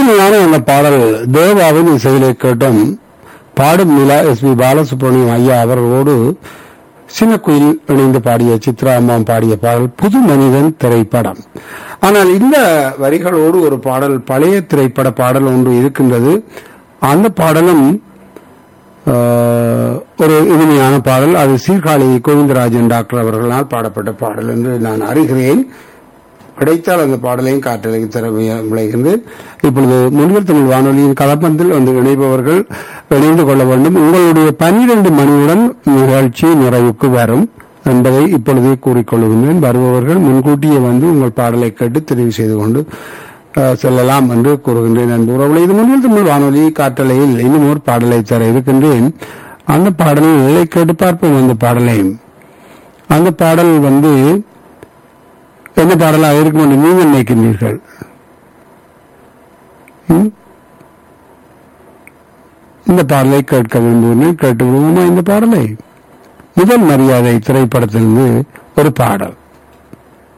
இனிமையான அந்த பாடல் தேவாவின் இசையிலே கேட்டோம் பாடும் நிலா எஸ் பி பாலசுப்ரமணியம் ஐயா அவர்களோடு சின்னக்குயில் இணைந்து பாடிய சித்ரா அம்மாம் பாடிய பாடல் புது மனிதன் திரைப்படம் ஆனால் இந்த வரிகளோடு ஒரு பாடல் பழைய திரைப்பட பாடல் ஒன்று இருக்கின்றது அந்த பாடலும் ஆஹ், ஒரு இனிமையான பாடல் அது சீர்காழி கோவிந்தராஜன் டாக்டர் அவர்களால் பாடப்பட்ட பாடல் என்று நான் அறிகிறேன் கிடைத்தால் அந்த பாடலையும் காற்றலைக்கு தர முய- விளைகின்றேன் இப்பொழுது முன்னில் தமிழ் வானொலியின் கலப்பந்தில் வந்து இணைப்பவர்கள் இணைந்து கொள்ள வேண்டும் உங்களுடைய பன்னிரண்டு மணியுடன் நிகழ்ச்சி நிறைவுக்கு வரும் என்பதை இப்பொழுதே கூறிக்கொள்கின்றேன் வருபவர்கள் முன்கூட்டியே வந்து உங்கள் பாடலை கேட்டு தெரிவு செய்து கொண்டு அஹ், செல்லலாம் என்று கூறுகின்றேன் அன்பு உறவுகளே இது முன்னில் தமிழ் வானொலி காற்றலையில் இன்னும் ஒரு பாடலை தர இருக்கின்றேன் அந்த பாடலை கேட்டு பார்ப்போம் அந்த பாடலையும் அந்த பாடல் வந்து என்ன பாடலாக இருக்கும் என்று நீங்கள் நினைக்கின்றீர்கள் ம்? இந்த பாடலை கேட்க விரும்புகிறேன் கேட்டு விரும்புமா இந்த பாடலை முதல் மரியாதை திரைப்படத்திலிருந்து ஒரு பாடல்